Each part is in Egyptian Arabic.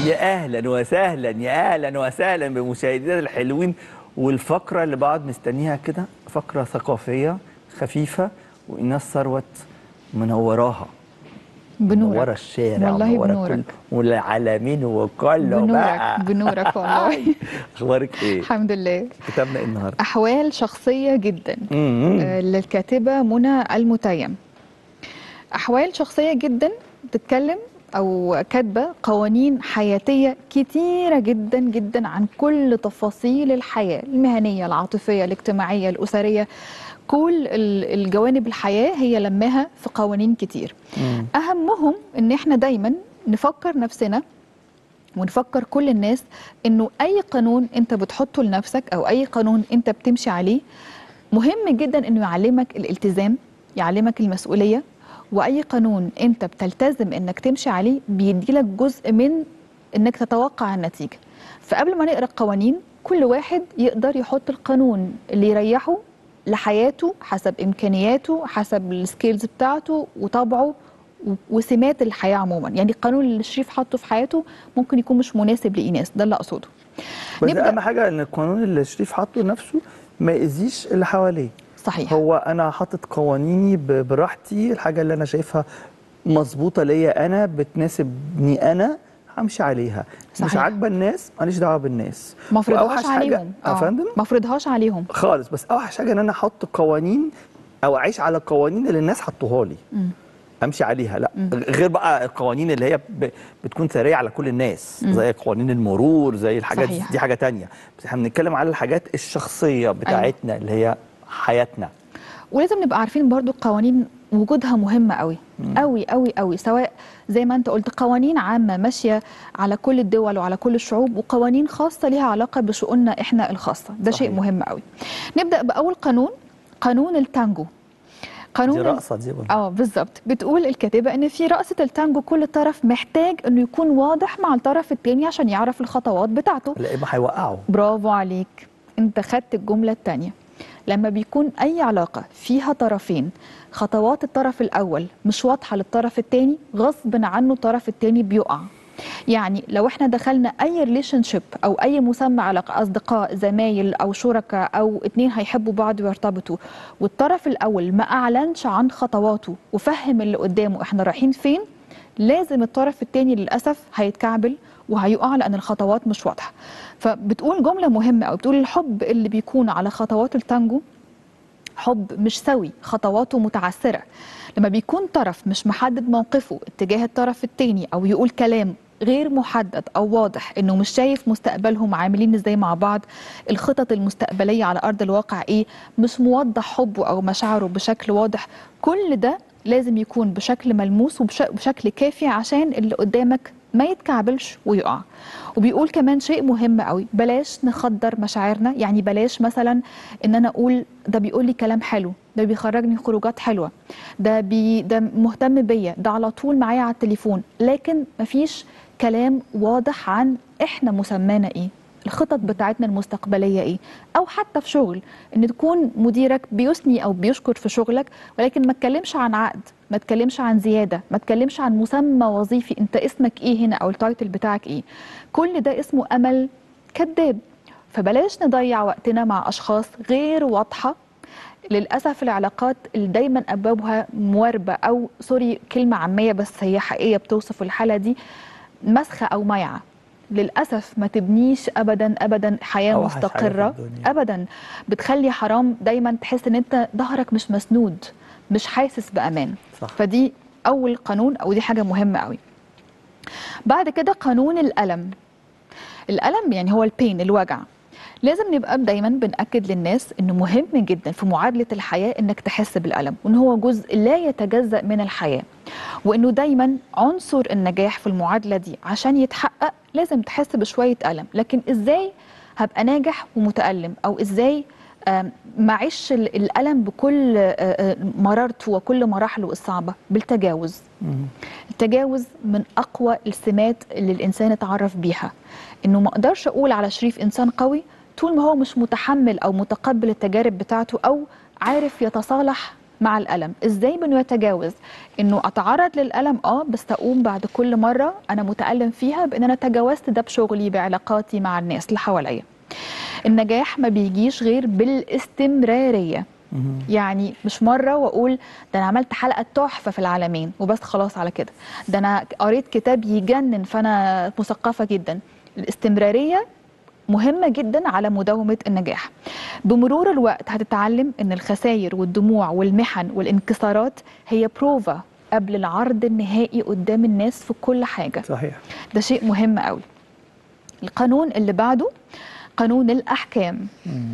يا اهلا وسهلا يا اهلا وسهلا بمشاهدينا الحلوين والفقره اللي بقعد مستنيها كده فقره ثقافيه خفيفه وايناس ثروت منوراها منوره بنورك الشارع والله ومنورة بنورك. كل- والعالمين وكله بنورك بقى بنورك والله اخبارك ايه الحمد لله كتابنا ايه النهارده أحوال شخصية جدا مم. آه، للكاتبة منى المتيم أحوال شخصية جدا بتتكلم أو كاتبة قوانين حياتية كتيرة جدا جدا عن كل تفاصيل الحياة المهنية العاطفية الاجتماعية الأسرية كل ال- الجوانب الحياة هي لماها في قوانين كتير مم. أهمهم إن إحنا دايما نفكر نفسنا ونفكر كل الناس انه اي قانون انت بتحطه لنفسك او اي قانون انت بتمشي عليه مهم جدا انه يعلمك الالتزام يعلمك المسؤوليه واي قانون انت بتلتزم انك تمشي عليه بيديلك جزء من انك تتوقع النتيجه فقبل ما نقرا القوانين كل واحد يقدر يحط القانون اللي يريحه لحياته حسب امكانياته حسب السكيلز بتاعته وطبعه و- وسمات الحياه عموما يعني القانون اللي شريف حاطه في حياته ممكن يكون مش مناسب لايناس ده اللي اقصده بس نبدأ. اهم حاجه ان القانون اللي شريف حاطه لنفسه ما يأذيش اللي حواليه صحيح هو انا حاطط قوانيني ب- براحتي الحاجه اللي انا شايفها مظبوطه ليا انا بتناسبني انا همشي عليها مش صحيح. عاجبه الناس ماليش دعوه بالناس ما افرضهاش وأوحش حاجة- عليهم يا فندم ما افرضهاش عليهم خالص بس اوحش حاجه ان انا احط قوانين او اعيش على القوانين اللي الناس حطوها لي مم. امشي عليها لا غير بقى القوانين اللي هي ب- بتكون ساريه على كل الناس زي قوانين المرور زي الحاجات صحيح. دي حاجه تانية بس احنا بنتكلم على الحاجات الشخصيه بتاعتنا اللي هي حياتنا ولازم نبقى عارفين برضو القوانين وجودها مهم قوي قوي قوي قوي سواء زي ما انت قلت قوانين عامة ماشية على كل الدول وعلى كل الشعوب وقوانين خاصة ليها علاقة بشؤوننا احنا الخاصة ده شيء صحيح. مهم قوي نبدأ بأول قانون قانون التانجو قانون دي ال- رقصه دي برضه اه بالظبط بتقول الكاتبه ان في رقصه التانجو كل طرف محتاج انه يكون واضح مع الطرف التاني عشان يعرف الخطوات بتاعته لا ما هيوقعوا برافو عليك انت خدت الجملة التانية لما بيكون أي علاقة فيها طرفين خطوات الطرف الأول مش واضحة للطرف التاني غصب عنه الطرف التاني بيقع يعني لو احنا دخلنا اي ريليشن شيب او اي مسمى علاقه اصدقاء زمايل او شركاء او اتنين هيحبوا بعض ويرتبطوا والطرف الاول ما اعلنش عن خطواته وفهم اللي قدامه احنا رايحين فين لازم الطرف التاني للاسف هيتكعبل وهيقع لان الخطوات مش واضحه فبتقول جمله مهمه قوي بتقول الحب اللي بيكون على خطوات التانجو حب مش سوي خطواته متعثره لما بيكون طرف مش محدد موقفه اتجاه الطرف التاني او يقول كلام غير محدد او واضح انه مش شايف مستقبلهم عاملين ازاي مع بعض الخطط المستقبليه على ارض الواقع ايه مش موضح حبه او مشاعره بشكل واضح كل ده لازم يكون بشكل ملموس وبشكل كافي عشان اللي قدامك ما يتكعبلش ويقع وبيقول كمان شيء مهم قوي بلاش نخدر مشاعرنا يعني بلاش مثلا ان انا اقول ده بيقول لي كلام حلو ده بيخرجني خروجات حلوه ده بي ده مهتم بيا ده على طول معايا على التليفون لكن مفيش كلام واضح عن احنا مسمانا ايه الخطط بتاعتنا المستقبليه ايه او حتى في شغل ان تكون مديرك بيثني او بيشكر في شغلك ولكن ما تكلمش عن عقد ما تكلمش عن زياده ما تكلمش عن مسمى وظيفي انت اسمك ايه هنا او التايتل بتاعك ايه كل ده اسمه امل كذاب فبلاش نضيع وقتنا مع اشخاص غير واضحه للاسف العلاقات اللي دايما ابوابها مواربه او سوري كلمه عاميه بس هي حقيقيه بتوصف الحاله دي مسخه او ميعه للاسف ما تبنيش ابدا ابدا حياه أوحش حاجة في مستقره الدنيا. ابدا بتخلي حرام دايما تحس ان انت ظهرك مش مسنود مش حاسس بامان صح. فدي اول قانون او دي حاجه مهمه قوي بعد كده قانون الالم الالم يعني هو البين الوجع لازم نبقى دايما بنأكد للناس انه مهم جدا في معادلة الحياة انك تحس بالألم وان هو جزء لا يتجزأ من الحياة وانه دايما عنصر النجاح في المعادلة دي عشان يتحقق لازم تحس بشوية ألم لكن ازاي هبقى ناجح ومتألم او ازاي آم، معيش ال- الألم بكل آه، آه، مرارته وكل مراحله الصعبة بالتجاوز التجاوز من اقوى السمات اللي الانسان اتعرف بيها انه ما اقدرش اقول على شريف انسان قوي طول ما هو مش متحمل او متقبل التجارب بتاعته او عارف يتصالح مع الالم ازاي بنتجاوز انه اتعرض للالم اه بس اقوم بعد كل مره انا متالم فيها بان انا تجاوزت ده بشغلي بعلاقاتي مع الناس اللي حواليا النجاح ما بيجيش غير بالاستمراريه يعني مش مره واقول ده انا عملت حلقه تحفه في العالمين وبس خلاص على كده ده انا قريت كتاب يجنن فانا مثقفه جدا الاستمراريه مهمه جدا على مداومه النجاح بمرور الوقت هتتعلم ان الخسائر والدموع والمحن والانكسارات هي بروفا قبل العرض النهائي قدام الناس في كل حاجه صحيح ده شيء مهم قوي القانون اللي بعده قانون الاحكام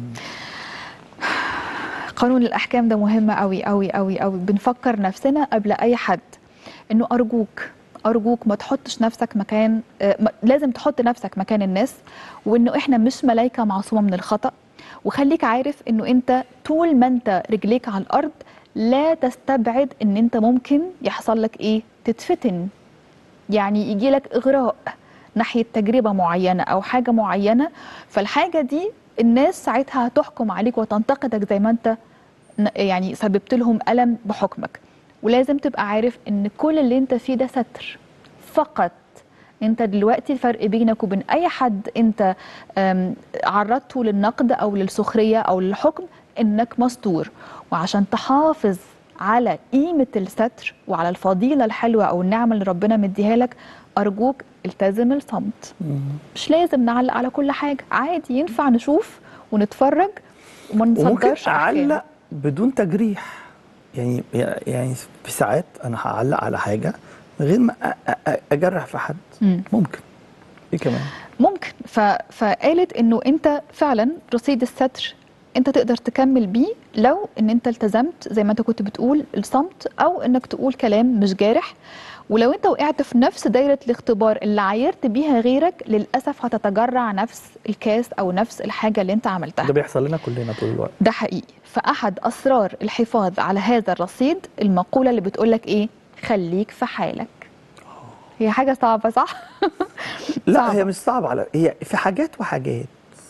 قانون الاحكام ده مهم قوي قوي قوي قوي بنفكر نفسنا قبل اي حد انه ارجوك ارجوك ما تحطش نفسك مكان آه، ما- لازم تحط نفسك مكان الناس وانه احنا مش ملائكه معصومه من الخطا وخليك عارف انه انت طول ما انت رجليك على الارض لا تستبعد ان انت ممكن يحصل لك ايه تتفتن يعني يجي لك اغراء ناحيه تجربه معينه او حاجه معينه فالحاجه دي الناس ساعتها هتحكم عليك وتنتقدك زي ما انت ن- يعني سببت لهم الم بحكمك ولازم تبقى عارف ان كل اللي انت فيه ده ستر فقط انت دلوقتي الفرق بينك وبين اي حد انت أم، عرضته للنقد او للسخريه او للحكم انك مستور وعشان تحافظ على قيمه الستر وعلى الفضيله الحلوه او النعمه اللي ربنا مديها لك ارجوك التزم الصمت مش لازم نعلق على كل حاجه عادي ينفع نشوف ونتفرج وما وممكن نصدرش أحكام. اعلق بدون تجريح يعني يعني في ساعات انا هعلق على حاجه من غير ما أ- أ- أ- اجرح في حد مم. ممكن ايه كمان ممكن ف... فقالت انه انت فعلا رصيد الستر انت تقدر تكمل بيه لو ان انت التزمت زي ما انت كنت بتقول الصمت او انك تقول كلام مش جارح ولو انت وقعت في نفس دايره الاختبار اللي عايرت بيها غيرك للاسف هتتجرع نفس الكاس او نفس الحاجه اللي انت عملتها ده بيحصل لنا كلنا طول الوقت ده حقيقي فأحد أسرار الحفاظ على هذا الرصيد المقولة اللي بتقولك إيه خليك في حالك هي حاجة صعبة صح؟ لا صعبة. هي مش صعبة على هي في حاجات وحاجات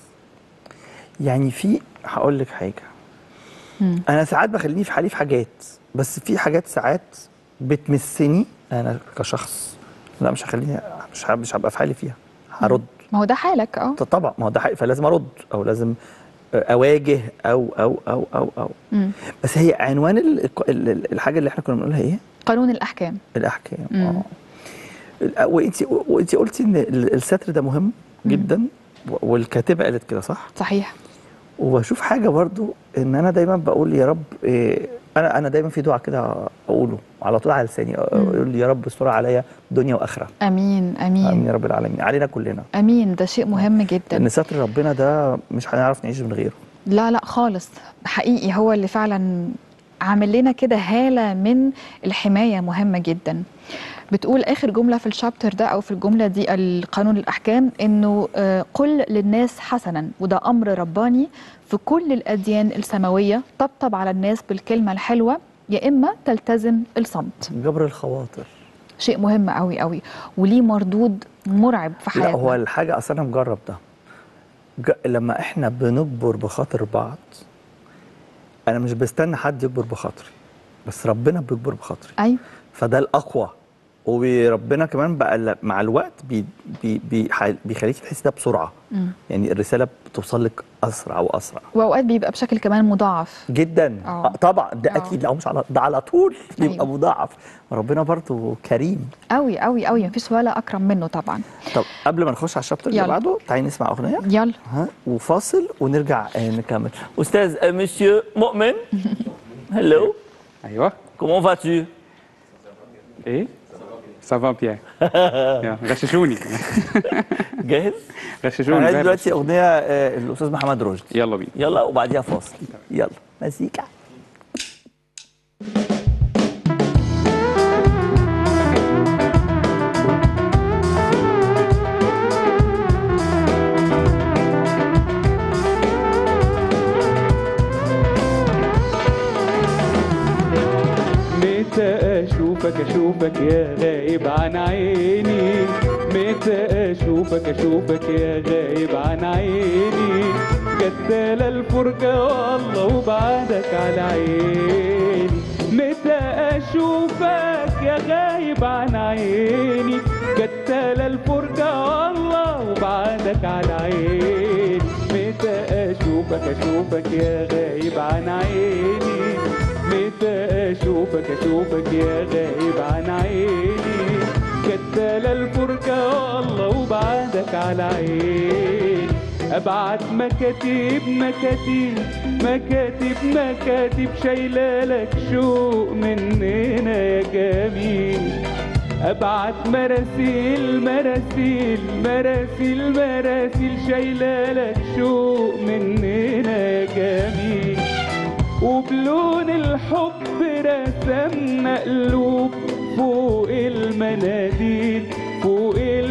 يعني في هقول لك حاجة مم. أنا ساعات بخليني في حالي في حاجات بس في حاجات ساعات بتمسني أنا كشخص لا مش هخليني مش ه- مش هبقى في حالي فيها هرد ما هو ده حالك اه طبعا ما هو ده حقيقي فلازم أرد أو لازم أواجه أو أو أو أو أو مم. بس هي عنوان ال- ال- ال- الحاجة اللي احنا كنا بنقولها إيه؟ قانون الأحكام الاحكام مم. اه وانت وانت قلتي ان ال- الستر ده مهم جدا و- والكاتبه قالت كده صح صحيح وبشوف حاجه برضو ان انا دايما بقول يا رب إيه انا انا دايما في دعاء كده اقوله على طول على لساني اقول يا رب استر عليا دنيا واخره أمين امين أمين يا رب العالمين علينا كلنا أمين ده شيء مهم جدا لان ستر ربنا ده مش هنعرف نعيش من غيره لا لا خالص حقيقي هو اللي فعلا عامل لنا كده هالة من الحماية مهمة جدا بتقول آخر جملة في الشابتر ده أو في الجملة دي القانون الأحكام إنه آه، قل للناس حسنا وده أمر رباني في كل الأديان السماوية طبطب على الناس بالكلمة الحلوة يا إما تلتزم الصمت جبر الخواطر شيء مهم قوي قوي وليه مردود مرعب في لا حياتنا هو الحاجه اصلا انا مجرب ده ج- لما احنا بنجبر بخاطر بعض انا مش بستنى حد يجبر بخاطري بس ربنا بيجبر بخاطري أيوه فده الاقوى وربنا كمان بقى ل- مع الوقت بي بي بي ح- بيخليك تحس ده بسرعه مم. يعني الرساله بتوصل لك اسرع واسرع وأوقات بيبقى بشكل كمان مضاعف جدا آه. آه طبعا ده آه. اكيد لا هو مش على ده على طول بيبقى أيوة. مضاعف ربنا برضو كريم قوي قوي قوي مفيش ولا أكرم منه طبعا طب قبل ما نخش على الشابتر اللي يلا. بعده تعالي نسمع اغنيه يلا ها وفاصل ونرجع آه، نكمل استاذ آه، مسيو مؤمن هلو ايوه كومون فاتو ايه سافا بيان يا، غششوني جاهز غششوني انا زي دلوقتي اغنيه آه، الاستاذ محمد رشدي يلا بينا يلا وبعديها فاصل يلا مزيكا متى اشوفك اشوفك يا غايب عن عيني متى اشوفك اشوفك يا غايب عن عيني جدال الفرجة والله وبعدك على عيني متى اشوفك يا غايب عن عيني جدال الفرجة والله وبعدك على عيني متى اشوفك اشوفك يا غايب عن عيني متى اشوفك اشوفك يا غايب عن عيني كتال الفرجة والله وبعدك على عيني ابعت مكاتب مكاتب مكاتب مكاتب شايلالك شوق مننا يا جميل ابعت مراسيل مراسيل مراسيل مراسيل شايلالك شوق مننا يا جميل وبلون الحب رسمنا قلوب فوق المناديل فوق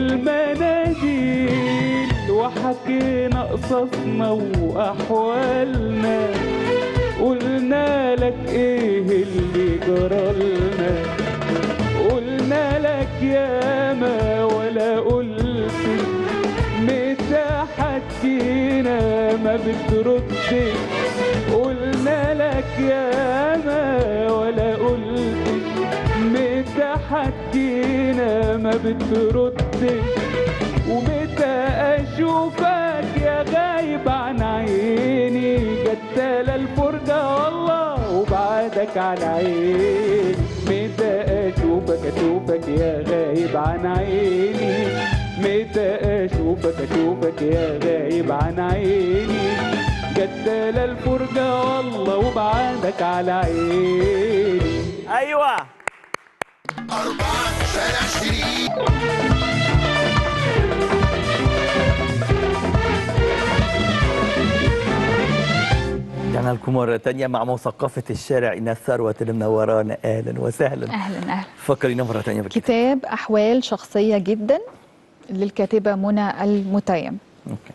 المناديل وحكينا قصصنا واحوالنا قلنا لك ايه اللي جرالنا قلنا لك ياما ولا قلت متى حكينا ما بتردش قلنا لك ياما ولا قلتش متى حكينا ما بتردش ومتى اشوفك يا غايب عن عيني جدال الفرجة والله وبعدك عن عيني متى اشوفك اشوفك يا غايب عن عيني متى اشوفك اشوفك يا غايب عن عيني جدال الفرجة والله وبعدك على عيني ايوه رجعنا لكم مرة تانية مع مثقفة الشارع إيناس ثروت اللي منورانا أهلا وسهلا اهلا اهلا فكرينا مرة تانية بالكتاب كتاب احوال شخصيه جدا للكاتبه منى المتيم أوكي.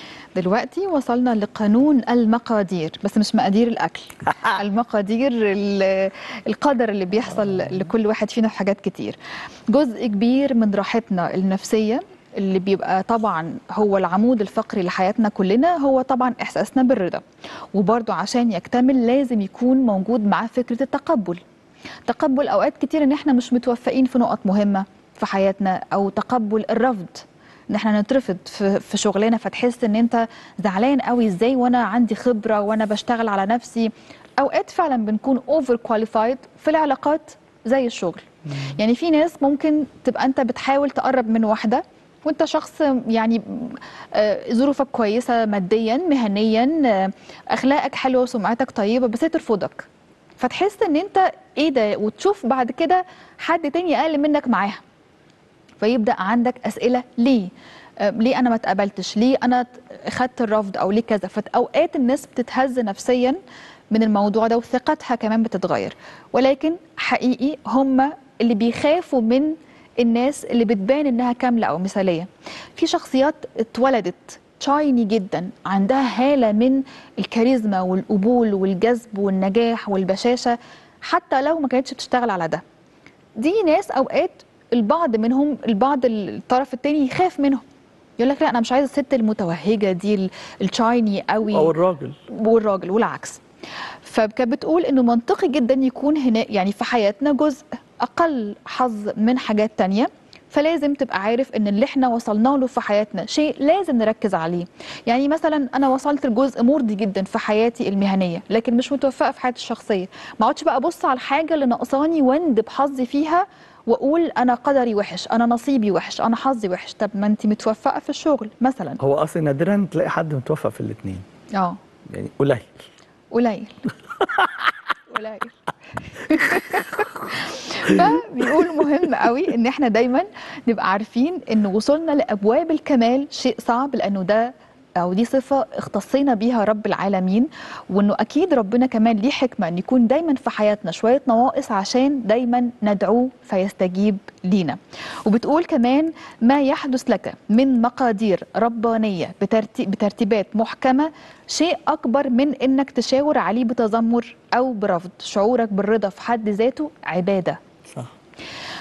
دلوقتي وصلنا لقانون المقادير بس مش مقادير الاكل المقادير ال- القدر اللي بيحصل لكل واحد فينا في حاجات كتير جزء كبير من راحتنا النفسيه اللي بيبقى طبعا هو العمود الفقري لحياتنا كلنا هو طبعا احساسنا بالرضا وبرضه عشان يكتمل لازم يكون موجود معاه فكره التقبل تقبل اوقات كتير ان احنا مش متوفقين في نقط مهمه في حياتنا او تقبل الرفض ان احنا نترفض في, في شغلنا فتحس ان انت زعلان قوي ازاي وانا عندي خبره وانا بشتغل على نفسي اوقات فعلا بنكون اوفر كواليفايد في العلاقات زي الشغل يعني في ناس ممكن تبقى انت بتحاول تقرب من واحده وانت شخص يعني آه، ظروفك كويسه ماديا مهنيا آه، اخلاقك حلوه وسمعتك طيبه بس هي ترفضك فتحس ان انت ايه ده وتشوف بعد كده حد تاني اقل منك معاها فيبدا عندك اسئله ليه آه، ليه انا ما اتقبلتش ليه انا ت- خدت الرفض او ليه كذا فاوقات الناس بتتهز نفسيا من الموضوع ده وثقتها كمان بتتغير ولكن حقيقي هم اللي بيخافوا من الناس اللي بتبان انها كامله او مثاليه في شخصيات اتولدت شايني جدا عندها هاله من الكاريزما والقبول والجذب والنجاح والبشاشه حتى لو ما كانتش بتشتغل على ده دي ناس اوقات البعض منهم البعض الطرف التاني يخاف منهم يقول لك لا انا مش عايز الست المتوهجه دي ال- الشايني قوي أو الراجل والراجل والعكس فكانت بتقول انه منطقي جدا يكون هنا يعني في حياتنا جزء اقل حظ من حاجات تانية فلازم تبقى عارف ان اللي احنا وصلنا له في حياتنا شيء لازم نركز عليه يعني مثلا انا وصلت لجزء مرضي جدا في حياتي المهنيه لكن مش متوفقه في حياتي الشخصيه ما اقعدش بقى ابص على الحاجه اللي ناقصاني واندب حظي فيها واقول انا قدري وحش انا نصيبي وحش انا حظي وحش طب ما انت متوفقه في الشغل مثلا هو أصلا نادرا تلاقي حد متوفق في الاثنين اه يعني قليل قليل قليل فبيقول مهم قوي ان احنا دايما نبقى عارفين ان وصولنا لابواب الكمال شيء صعب لانه ده او دي صفه اختصينا بيها رب العالمين وانه اكيد ربنا كمان ليه حكمه ان يكون دايما في حياتنا شويه نواقص عشان دايما ندعوه فيستجيب لينا وبتقول كمان ما يحدث لك من مقادير ربانيه بترتيب بترتيبات محكمه شيء اكبر من انك تشاور عليه بتذمر او برفض شعورك بالرضا في حد ذاته عباده صح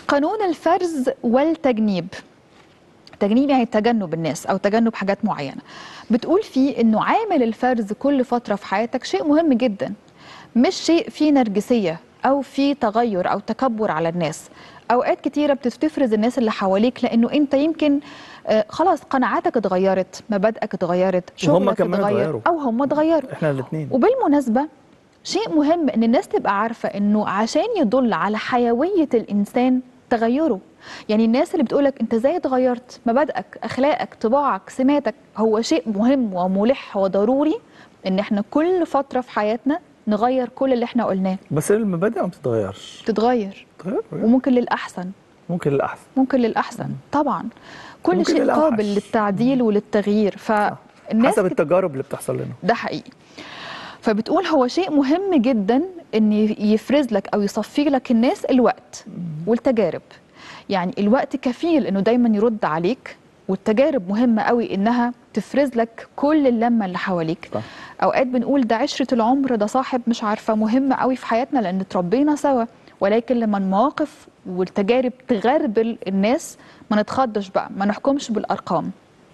قانون الفرز والتجنيب تجنيب يعني تجنب الناس او تجنب حاجات معينه بتقول فيه انه عامل الفرز كل فتره في حياتك شيء مهم جدا مش شيء فيه نرجسيه او فيه تغير او تكبر على الناس اوقات كتيره بتفرز الناس اللي حواليك لانه انت يمكن آه، خلاص قناعاتك اتغيرت مبادئك اتغيرت شغلك كمان اتغير اتغيروا. او هم اتغيروا احنا الاثنين وبالمناسبة شيء مهم ان الناس تبقى عارفة انه عشان يدل على حيوية الانسان تغيره يعني الناس اللي بتقولك انت ازاي اتغيرت مبادئك اخلاقك طباعك سماتك هو شيء مهم وملح وضروري ان احنا كل فترة في حياتنا نغير كل اللي احنا قلناه بس المبادئ ما بتتغيرش تتغير بتتغير وممكن للأحسن ممكن الاحسن ممكن للأحسن طبعا كل ممكن شيء للأوحش. قابل للتعديل وللتغيير فالناس حسب التجارب اللي بتحصل لنا ده حقيقي فبتقول هو شيء مهم جدا ان يفرز لك او يصفي لك الناس الوقت والتجارب يعني الوقت كفيل انه دايما يرد عليك والتجارب مهمه قوي انها تفرز لك كل اللمه اللي حواليك صح. اوقات بنقول ده عشره العمر ده صاحب مش عارفه مهم قوي في حياتنا لان اتربينا سوا ولكن لما المواقف والتجارب تغربل الناس ما نتخضش بقى ما نحكمش بالارقام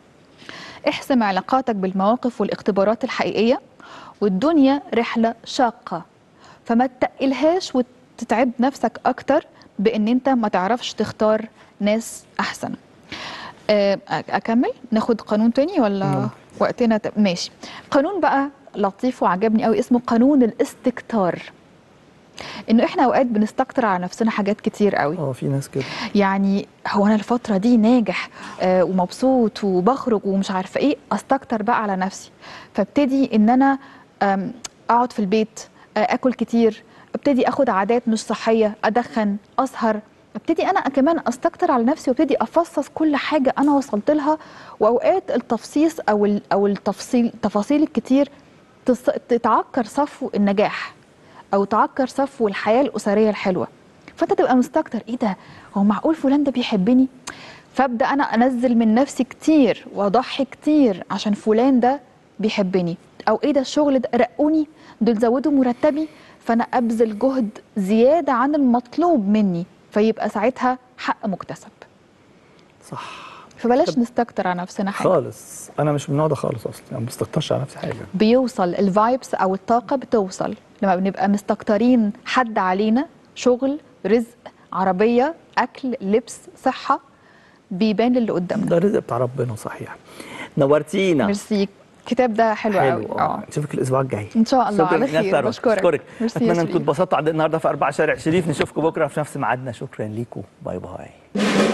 احسم علاقاتك بالمواقف والاختبارات الحقيقية والدنيا رحلة شاقة فما تقلهاش وتتعب نفسك أكتر بإن أنت ما تعرفش تختار ناس أحسن آه، أكمل ناخد قانون تاني ولا ممكن. وقتنا ت... ماشي قانون بقى لطيف وعجبني قوي اسمه قانون الاستكتار انه احنا اوقات بنستكتر على نفسنا حاجات كتير قوي اه في ناس كده يعني هو انا الفتره دي ناجح آه ومبسوط وبخرج ومش عارفه ايه استكتر بقى على نفسي فابتدي ان انا آم، اقعد في البيت آه اكل كتير ابتدي اخد عادات مش صحيه ادخن اسهر ابتدي انا كمان استكتر على نفسي وابتدي افصص كل حاجه انا وصلت لها واوقات التفصيص او ال- او التفصيل التفاصيل الكتير تص- تتعكر صفو النجاح او تعكر صفو الحياه الاسريه الحلوه فانت تبقى مستكتر ايه ده هو معقول فلان ده بيحبني فابدا انا انزل من نفسي كتير واضحي كتير عشان فلان ده بيحبني او ايه ده الشغل ده رقوني دول زودوا مرتبي فانا ابذل جهد زياده عن المطلوب مني فيبقى ساعتها حق مكتسب صح فبلاش نستكتر على نفسنا حاجه خالص انا مش من النوع ده خالص اصلا يعني ما بستكترش على نفسي حاجه بيوصل الفايبس او الطاقه بتوصل لما بنبقى مستكترين حد علينا شغل رزق عربيه اكل لبس صحه بيبان للي قدامنا ده رزق بتاع ربنا صحيح نورتينا ميرسي الكتاب ده حلو, قوي حلو اه نشوفك الاسبوع الجاي ان شاء الله شكرا على لك يا خير ثروت. بشكرك اشكرك ميرسي يا اتمنى شريف. انكم اتبسطتوا عندنا النهارده في 4 شارع شريف نشوفكم بكره في نفس ميعادنا شكرا ليكم باي باي